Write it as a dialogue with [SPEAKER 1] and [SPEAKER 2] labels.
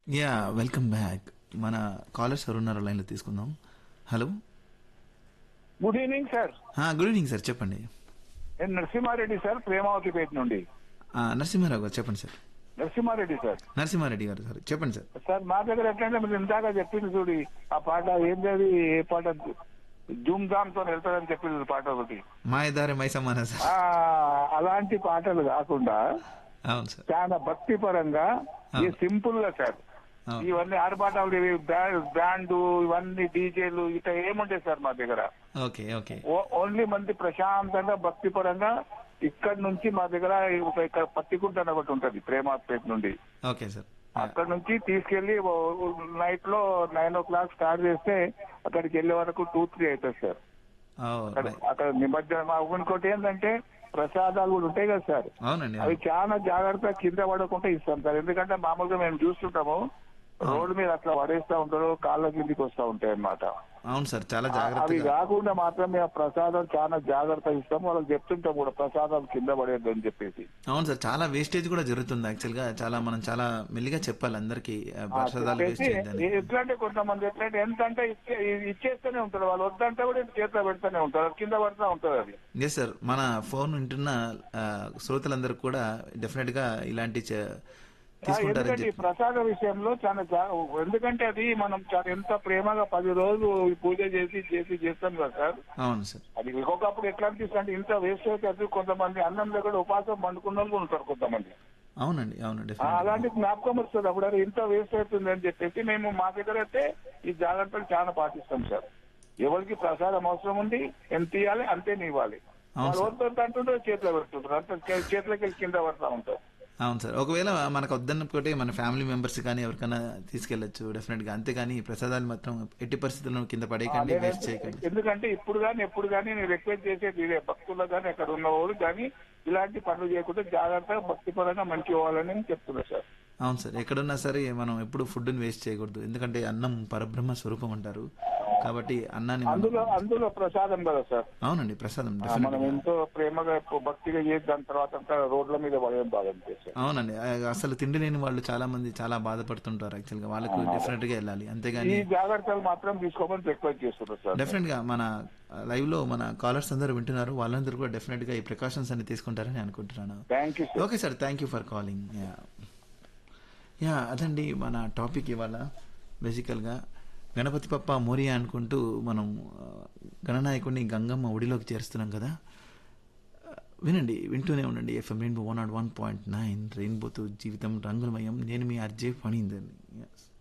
[SPEAKER 1] Yeah welcome back మన callers ఎవరున్నారో లైన్లో తీసుకుందాం hello
[SPEAKER 2] good evening sir
[SPEAKER 1] good evening sir చెప్పండి
[SPEAKER 2] నేను నరసింహారెడ్డి సార్ ప్రేమావతిపేట నుండి
[SPEAKER 1] ఆ, నరసింహారావు గారు చెప్పండి సార్
[SPEAKER 2] నరసింహారెడ్డి సార్
[SPEAKER 1] నరసింహారెడ్డి గారు సార్ చెప్పండి సార్
[SPEAKER 2] సార్ మా దగ్గర ఎట్లంటే మీరు ఇందాక చెప్పింది చూడి ఆ పాట ఏంది అది ఏ పాట జూమ్ దామ్ తో వెళ్తారని చెప్పింది పాట ఒకటి
[SPEAKER 1] మాయదారి మైసమ్మానా సార్
[SPEAKER 2] ఆ అలాంటి పాటలు కాకుండా
[SPEAKER 1] అవును సార్
[SPEAKER 2] చాలా భక్తి పరంగా ఈ సింపుల్ గా సార్
[SPEAKER 1] అవును
[SPEAKER 2] ఇవన్నీ ఆర్భాటాలు ఇవి బ్యా- బ్యాండ్ ఇవన్నీ డీజేలు ఇట్లా ఏముంటాయి సార్ మా దగ్గర
[SPEAKER 1] ఓకే ఓకే
[SPEAKER 2] ఓ- ఓన్లీ మంది ప్రశాంతంగా భక్తి పరంగా ఇక్కడ నుంచి మా దగ్గర ఒక ఇక్కడ పత్తికుంట అని ఒకటి ఉంటది ప్రేమాపేట నుండి
[SPEAKER 1] ఓకే సార్
[SPEAKER 2] అక్కడ నుంచి తీసుకెళ్లి నైట్ లో నైన్ ఓ క్లాక్ స్టార్ట్ చేస్తే అక్కడికి వెళ్లే వరకు టూ త్రీ అవుతుంది సార్ అక్కడ అక్కడ నిమజ్జనం ఆ ఇంకోటి ఏంటంటే ప్రసాదాలు కూడా ఉంటాయి కదా సార్
[SPEAKER 1] అవునండి
[SPEAKER 2] అవి
[SPEAKER 1] అవును.
[SPEAKER 2] చాలా జాగ్రత్తగా కింద పడకుండా ఇస్తాం సార్ ఎందుకంటే మామూలుగా మేము చూస్తుంటాము రోడ్డు మీద అట్లా పడేస్తా ఉంటారు కాళ్ళ కిందికి వస్తా ఉంటాయి అన్నమాట
[SPEAKER 1] అవును సార్ చాలా
[SPEAKER 2] అవి
[SPEAKER 1] జాగ్రత్తగా
[SPEAKER 2] కాకుండా మాత్రం మేము ప్రసాదం చాలా జాగ్రత్త ఇస్తాం వాళ్ళకి చెప్తుంటాం కూడా ప్రసాదం కింద పడేద్దు అని చెప్పేసి
[SPEAKER 1] అవును సార్ చాలా వేస్టేజ్ కూడా జరుగుతుంది యాక్చువల్ గా చాలా మనం చాలా మెల్లిగా చెప్పాలి అందరికి
[SPEAKER 2] ఆ,
[SPEAKER 1] ప్రసాదాలు వేస్ట్
[SPEAKER 2] చెప్పేసి
[SPEAKER 1] చేయద్దని
[SPEAKER 2] ఎట్లా అంటే కొంతమంది ఎట్లా అంటే ఎంత అంటే ఇచ్చే- ఇచ్చేస్తూనే ఉంటారు వాళ్ళు వద్దంటే కూడా ఇంటి చేతిలో పెడుతూనే ఉంటారు కింద పడుతూ ఉంటుంది అది
[SPEAKER 1] ఎస్ సార్ మన ఫోన్ వింటున్న ఆ, శ్రోతలందరూ కూడా డెఫినెట్ గా ఇలాంటి చే-
[SPEAKER 2] ఆ,
[SPEAKER 1] తీసుకుంటారని
[SPEAKER 2] ఎందుకంటే ఈ
[SPEAKER 1] చెప్పి
[SPEAKER 2] ప్రసాద విషయంలో చాలా జా- ఎందుకంటే అది మనం చాలా ఎంత ప్రేమగా పది రోజులు ఈ పూజ చేసి చేసి చేస్తాం కదా సార్
[SPEAKER 1] అవును సార్
[SPEAKER 2] అది ఇంకొకప్పుడు ఎట్లా అనిపిస్తుంది అంటే ఇంత వేస్ట్ అయితే కొంతమంది అన్నం దగ్గర ఉపాసం పండుకున్న వాళ్ళు కూడా ఉంటారు కొంతమంది
[SPEAKER 1] అవునండి అవును
[SPEAKER 2] ఆ,
[SPEAKER 1] డెఫినెట్
[SPEAKER 2] అలాంటి జ్ఞాపకం వస్తుంది అప్పుడు అరే ఇంత వేస్ట్ అవుతుంది అని చెప్పేసి మేము మా దగ్గర అయితే ఈ జాగ్రత్తలు చాలా పాటిస్తాం సార్ ఎవరికి ప్రసాదం అవసరం ఉంది ఎంత ఇవ్వాలి అంతే ఇవ్వాలి
[SPEAKER 1] అవును
[SPEAKER 2] వాళ్ళు
[SPEAKER 1] సార్.
[SPEAKER 2] వద్దంటే అంటుంటారు చేతిలో పెడుతుంటారు అంత చే- చేతిలోకి వెళ్ళి కింద పడతా ఉంటారు
[SPEAKER 1] అవును సార్ ఒకవేళ మనకు వద్దనుకుంటే మన ఫ్యామిలీ మెంబర్స్ కానీ ఎవరికైనా తీసుకెళ్లొచ్చు డెఫినెట్ గా అంతేగాని ఈ ప్రసాదాలు మాత్రం ఎట్టి పరిస్థితుల్లో కింద పడేయకండి వేస్ట్ చేయకండి
[SPEAKER 2] ఎందుకంటే ఇప్పుడు కానీ ఎప్పుడు కానీ నేను రిక్వెస్ట్ చేసేది ఇదే భక్తులకు కానీ అక్కడ ఉన్నవాళ్ళు కానీ ఇలాంటి పనులు చేయకుండా జాగ్రత్తగా భక్తిపరంగా మంచి పోవాలని నేను చెప్తున్నా సార్
[SPEAKER 1] అవును సార్ ఎక్కడున్నా సరే మనం ఎప్పుడు ఫుడ్ వేస్ట్ చేయకూడదు ఎందుకంటే అన్నం పరబ్రహ్మ స్వరూపం అంటారు కాబట్టి అన్నాన్ని మనం-
[SPEAKER 2] అందులో అందులో ప్రసాదం కదా సార్
[SPEAKER 1] అవునండి ప్రసాదం
[SPEAKER 2] ఆ,
[SPEAKER 1] డెఫినెట్
[SPEAKER 2] మనం ఎంతో ప్రేమగా ఎప్పుడు భక్తిగా చేసి దాని తర్వాత అంతా రోడ్ల మీద పడేం బాగా అనిపిస్తుంది
[SPEAKER 1] అవునండి ఆ, అసలు తిండి లేని వాళ్ళు చాలా మంది చాలా బాధపడుతుంటారు యాక్చువల్ గా వాళ్ళకు డెఫినెట్ గా వెళ్ళాలి
[SPEAKER 2] ఈ
[SPEAKER 1] అంతేగాని
[SPEAKER 2] జాగ్రత్తలు మాత్రం తీసుకోమని రిక్వెస్ట్ చేస్తున్నారు సార్
[SPEAKER 1] డెఫినెట్ గా మన లైవ్ లో మన కాలర్స్ అందరూ వింటున్నారు వాళ్ళందరూ కూడా డెఫినెట్ గా ఈ ప్రికాషన్స్ అన్ని తీసుకుంటారని అనుకుంటున్నాను
[SPEAKER 2] thank you sir
[SPEAKER 1] okay sir thank you for calling yeah yeah అదండి మన టాపిక్ ఇవాళ బేసికల్గా గణపతి పప్ప మోరియా అనుకుంటూ మనం ఆ, గణనాయకుడిని గంగమ్మ ఒడిలోకి చేరుస్తున్నాం కదా ఆ, వినండి వింటూనే ఉండండి FM rainbow one naught one point nine రెయిన్బోతో జీవితం రంగులమయం నేను మీ అర్జే ఫణీందర్ని Yes.